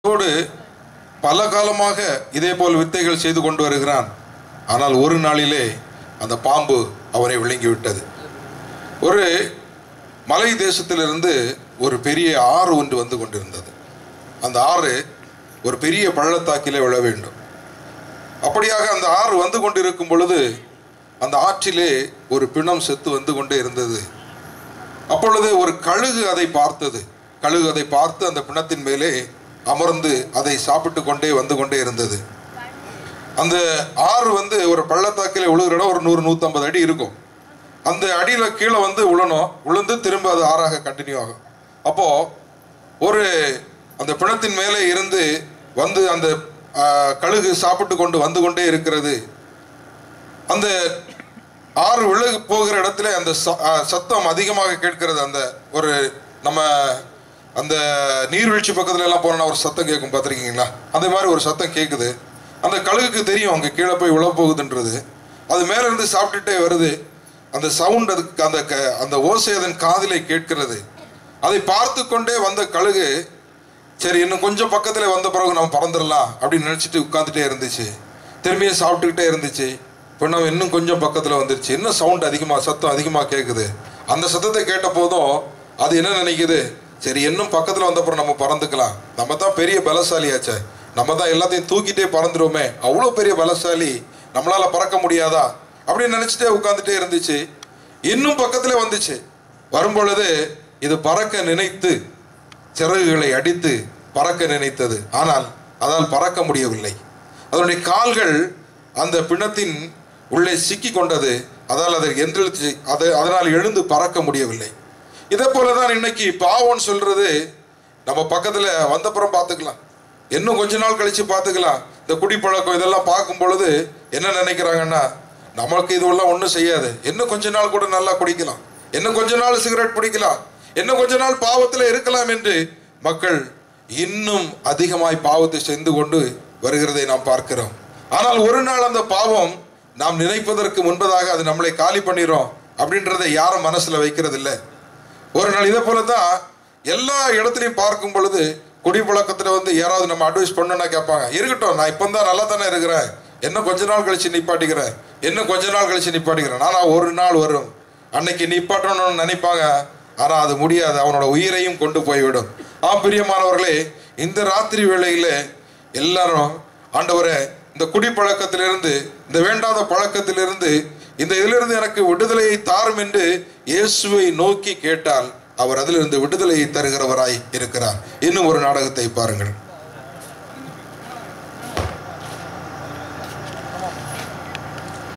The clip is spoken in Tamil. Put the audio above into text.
அதோடு பல காலமாக இதே போல் வித்தைகள் செய்து கொண்டு வருகிறான் ஆனால் ஒரு நாளிலே அந்த பாம்பு அவனை விழுங்கிவிட்டது ஒரு மலை தேசத்திலிருந்து ஒரு பெரிய ஆறு ஒன்று வந்து கொண்டிருந்தது அந்த ஆறு ஒரு பெரிய பள்ளத்தாக்கிலே விழ வேண்டும் அப்படியாக அந்த ஆறு வந்து கொண்டிருக்கும் பொழுது அந்த ஆற்றிலே ஒரு பிணம் செத்து வந்து கொண்டே இருந்தது அப்பொழுது ஒரு கழுகு அதை பார்த்தது கழுகு அதை பார்த்து அந்த பிணத்தின் மேலே அமர்ந்து அதை சாப்பிட்டு கொண்டே வந்து கொண்டே இருந்தது அந்த ஆறு வந்து ஒரு பள்ளத்தாக்கில் விழுகிற இடம் ஒரு நூறு நூற்றம்பது அடி இருக்கும் அந்த அடியில் கீழே வந்து விழணும் விழுந்து திரும்ப அது ஆறாக கண்டினியூ ஆகும் அப்போ ஒரு அந்த பிணத்தின் மேலே இருந்து வந்து அந்த ஆ, கழுகு சாப்பிட்டு கொண்டு வந்து கொண்டே இருக்கிறது அந்த ஆறு விழுகு போகிற இடத்துல அந்த ச- ஆ, சத்தம் அதிகமாக கேட்கிறது அந்த ஒரு நம்ம அந்த நீர்வீழ்ச்சி பக்கத்துல எல்லாம் போனா ஒரு சத்தம் கேட்கும் பார்த்துருக்கீங்களா அந்த மாதிரி ஒரு சத்தம் கேட்குது அந்த கழுகுக்கு தெரியும் அங்கே கீழே போய் விழ போகுதுன்றது அது மேல இருந்து சாப்பிட்டுட்டே வருது அந்த சவுண்ட் அதுக்கு அந்த க- அந்த ஓசை அதன் காதிலே கேட்கிறது அதை பார்த்து கொண்டே வந்த கழுகு சரி இன்னும் கொஞ்சம் பக்கத்துல வந்த பிறகு நம்ம பறந்துடலாம் அப்படின்னு நினைச்சிட்டு உட்காந்துட்டே இருந்துச்சு திரும்பியும் சாப்பிட்டுக்கிட்டே இருந்துச்சு பின்ன இன்னும் கொஞ்சம் பக்கத்துல வந்துருச்சு இன்னும் சவுண்ட் அதிகமா சத்தம் அதிகமா கேட்குது அந்த சத்தத்தை கேட்ட போதும் அது என்ன நினைக்குது சரி இன்னும் பக்கத்துல வந்தப்புறம் நம்ம பறந்துக்கலாம் நம்ம தான் பெரிய பலசாலியாச்சே நம்ம தான் எல்லாத்தையும் தூக்கிட்டே பறந்துருவோமே அவ்வளோ பெரிய பலசாலி நம்மளால பறக்க முடியாதா அப்படின்னு நினைச்சிட்டே உட்காந்துட்டே இருந்துச்சு இன்னும் பக்கத்துல வந்துச்சு வரும்பொழுது இது பறக்க நினைத்து சிறகுகளை அடித்து பறக்க நினைத்தது ஆனால் அதால் பறக்க முடியவில்லை அதனுடைய கால்கள் அந்த பிணத்தின் உள்ளே சிக்கி கொண்டது அதால் அதை எந்திரிச்சு அதை அதனால் எழுந்து பறக்க முடியவில்லை இதே போல தான் இன்னைக்கு பாவம்னு சொல்றது நம்ம பக்கத்துல வந்தப்புறம் பார்த்துக்கலாம் இன்னும் கொஞ்ச நாள் கழிச்சு பார்த்துக்கலாம் இந்த குடிப்பழக்கம் இதெல்லாம் பார்க்கும் பொழுது என்ன நினைக்கிறாங்கன்னா நமக்கு இதுவெல்லாம் ஒன்றும் செய்யாது இன்னும் கொஞ்ச நாள் கூட நல்லா குடிக்கலாம் இன்னும் கொஞ்ச நாள் சிகரெட் பிடிக்கலாம் இன்னும் கொஞ்ச நாள் பாவத்தில் இருக்கலாம் என்று மக்கள் இன்னும் அதிகமாய் பாவத்தை செய்து கொண்டு வருகிறதை நாம் பார்க்கிறோம் ஆனால் ஒரு நாள் அந்த பாவம் நாம் நினைப்பதற்கு முன்பதாக அது நம்மளை காலி பண்ணிரும் அப்படின்றதை யாரும் மனசுல வைக்கிறது இல்லை ஒரு நாள் இதே போல தான் எல்லா இடத்துலையும் பார்க்கும் பொழுது குடிப்பழக்கத்தில் வந்து யாராவது நம்ம அட்வைஸ் பண்ணணும்னா கேட்பாங்க இருக்கட்டும் நான் இப்போ தான் நல்லா தானே இருக்கிறேன் இன்னும் கொஞ்ச நாள் கழிச்சு நிப்பாட்டிக்கிறேன் இன்னும் கொஞ்ச நாள் கழிச்சு நிப்பாட்டிக்கிறேன் ஆனால் ஒரு நாள் வரும் அன்னைக்கு நிப்பாட்டணும்னு நினைப்பாங்க ஆனால் அது முடியாது அவனோட உயிரையும் கொண்டு போய்விடும் ஆ பிரியமானவர்களே இந்த ராத்திரி வேளையில எல்லாரும் ஆண்டவரே இந்த குடிப்பழக்கத்திலிருந்து இந்த வேண்டாத பழக்கத்திலிருந்து இந்த இதிலிருந்து எனக்கு விடுதலையை தாரும் என்று இயேசுவை நோக்கி கேட்டால் அவர் அதிலிருந்து விடுதலையை தருகிறவராய் இருக்கிறார் இன்னும் ஒரு நாடகத்தை பாருங்கள்